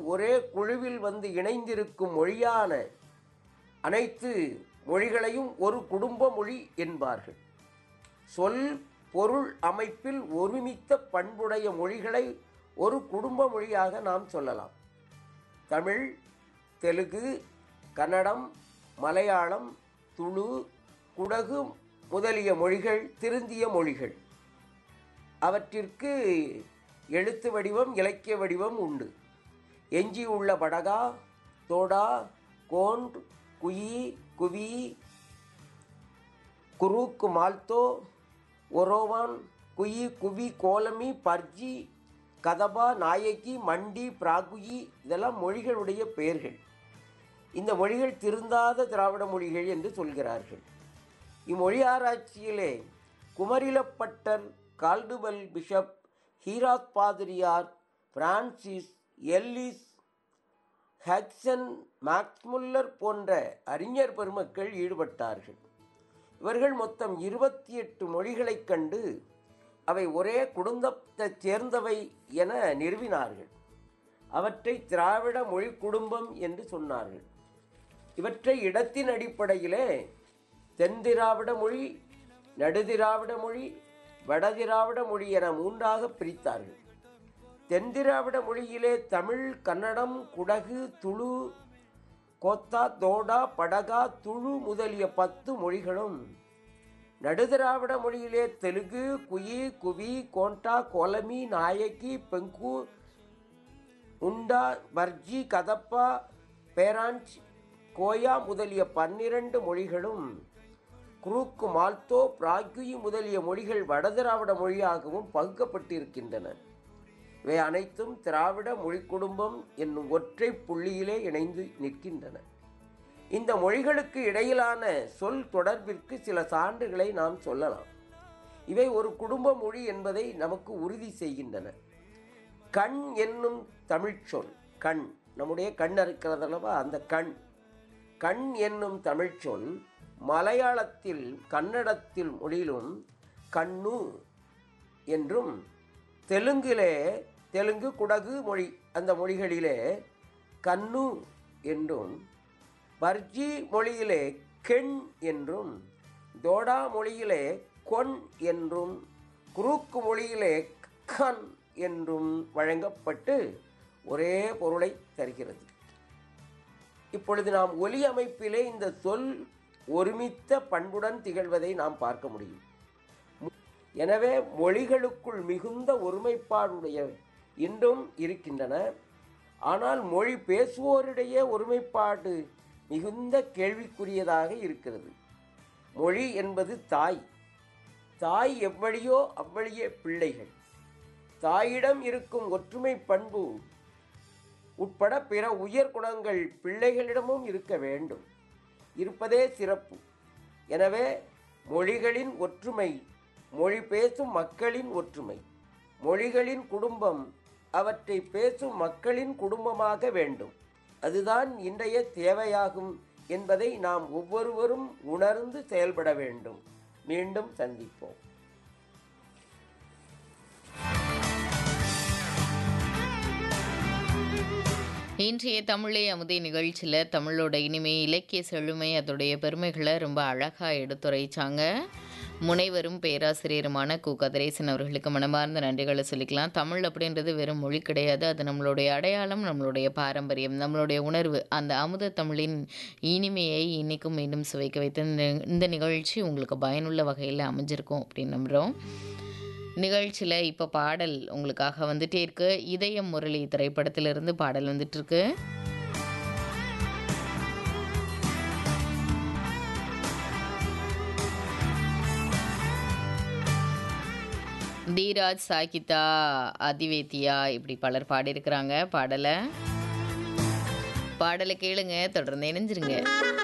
ஒரே குழுவில் வந்து இணைந்திருக்கும் மொழியான அனைத்து மொழிகளையும் ஒரு குடும்ப மொழி என்பார்கள் சொல் பொருள் அமைப்பில் ஒருமித்த பண்புடைய மொழிகளை ஒரு குடும்ப மொழியாக நாம் சொல்லலாம் தமிழ் தெலுங்கு கன்னடம் மலையாளம் துளு குடகு முதலிய மொழிகள் திருந்திய மொழிகள் அவற்றிற்கு எழுத்து வடிவம் இலக்கிய வடிவம் உண்டு எஞ்சியுள்ள படகா தோடா கோண்ட் குயி குவி குரூக்கு மால்தோ ஒரோவான் குயி குவி கோலமி பர்ஜி கதபா நாயகி மண்டி பிராகுயி இதெல்லாம் மொழிகளுடைய பெயர்கள் இந்த மொழிகள் திருந்தாத திராவிட மொழிகள் என்று சொல்கிறார்கள் இம்மொழி ஆராய்ச்சியிலே குமரிலப்பட்டர் கால்டுவெல் பிஷப் ஹீராத் பாதிரியார் பிரான்சிஸ் எல்லிஸ் ஹட்சன் மேக்ஸ்முல்லர் போன்ற அறிஞர் பெருமக்கள் ஈடுபட்டார்கள் இவர்கள் மொத்தம் இருபத்தி எட்டு மொழிகளைக் கண்டு அவை ஒரே குடும்பத்தைச் சேர்ந்தவை என நிறுவினார்கள் அவற்றை திராவிட மொழி குடும்பம் என்று சொன்னார்கள் இவற்றை இடத்தின் அடிப்படையிலே தென்திராவிட மொழி நடுதிராவிட மொழி வடதிராவிட மொழி என மூன்றாக பிரித்தார்கள் தென்திராவிட மொழியிலே தமிழ் கன்னடம் குடகு துளு கோத்தா தோடா படகா துளு முதலிய பத்து மொழிகளும் நடுதிராவிட மொழியிலே தெலுங்கு குயி குவி கோண்டா கோலமி நாயகி பெங்கு உண்டா பர்ஜி கதப்பா பேராஞ்ச் கோயா முதலிய பன்னிரண்டு மொழிகளும் குரூக்கு மால்தோ பிராகுயி முதலிய மொழிகள் வடதிராவிட மொழியாகவும் பகுக்கப்பட்டிருக்கின்றன இவை அனைத்தும் திராவிட மொழி குடும்பம் என்னும் ஒற்றை புள்ளியிலே இணைந்து நிற்கின்றன இந்த மொழிகளுக்கு இடையிலான சொல் தொடர்பிற்கு சில சான்றுகளை நாம் சொல்லலாம் இவை ஒரு குடும்ப மொழி என்பதை நமக்கு உறுதி செய்கின்றன கண் என்னும் தமிழ்ச் சொல் கண் நம்முடைய கண் இருக்கிறதல்லவா அந்த கண் கண் என்னும் தமிழ்ச் சொல் மலையாளத்தில் கன்னடத்தில் மொழியிலும் கண்ணு என்றும் தெலுங்கிலே தெலுங்கு குடகு மொழி அந்த மொழிகளிலே கண்ணு என்றும் பர்ஜி மொழியிலே கெண் என்றும் தோடா மொழியிலே கொன் என்றும் குரூக்கு மொழியிலே கன் என்றும் வழங்கப்பட்டு ஒரே பொருளை தருகிறது இப்பொழுது நாம் ஒலி அமைப்பிலே இந்த சொல் ஒருமித்த பண்புடன் திகழ்வதை நாம் பார்க்க முடியும் எனவே மொழிகளுக்குள் மிகுந்த ஒருமைப்பாடுடைய இன்றும் இருக்கின்றன ஆனால் மொழி பேசுவோரிடையே ஒருமைப்பாடு மிகுந்த கேள்விக்குரியதாக இருக்கிறது மொழி என்பது தாய் தாய் எவ்வழியோ அவ்வழியே பிள்ளைகள் தாயிடம் இருக்கும் ஒற்றுமை பண்பு உட்பட பிற உயர் குணங்கள் பிள்ளைகளிடமும் இருக்க வேண்டும் இருப்பதே சிறப்பு எனவே மொழிகளின் ஒற்றுமை மொழி பேசும் மக்களின் ஒற்றுமை மொழிகளின் குடும்பம் அவற்றை பேசும் மக்களின் குடும்பமாக வேண்டும் அதுதான் இன்றைய தேவையாகும் என்பதை நாம் ஒவ்வொருவரும் உணர்ந்து செயல்பட வேண்டும் மீண்டும் சந்திப்போம் இன்றைய தமிழே அமுதே நிகழ்ச்சியில் தமிழோட இனிமை இலக்கிய செழுமை அதோடைய பெருமைகளை ரொம்ப அழகாக எடுத்துரைச்சாங்க முனைவரும் பேராசிரியருமான கு கதிரேசன் அவர்களுக்கு மனமார்ந்த நன்றிகளை சொல்லிக்கலாம் தமிழ் அப்படின்றது வெறும் மொழி கிடையாது அது நம்மளுடைய அடையாளம் நம்மளுடைய பாரம்பரியம் நம்மளுடைய உணர்வு அந்த அமுத தமிழின் இனிமையை இன்னைக்கும் மீண்டும் சுவைக்க வைத்த இந்த- இந்த நிகழ்ச்சி உங்களுக்கு பயனுள்ள வகையில் அமைஞ்சிருக்கும் அப்படின்னு நம்புகிறோம் நிகழ்ச்சியில் இப்போ பாடல் உங்களுக்காக வந்துட்டே இருக்கு இதயம் முரளி திரைப்படத்திலிருந்து பாடல் வந்துட்டு இருக்கு தீராஜ் சாகிதா அதிவேத்தியா இப்படி பலர் பாடியிருக்கிறாங்க பாடலை பாடலை கேளுங்க தொடர்ந்து இணைஞ்சிருங்க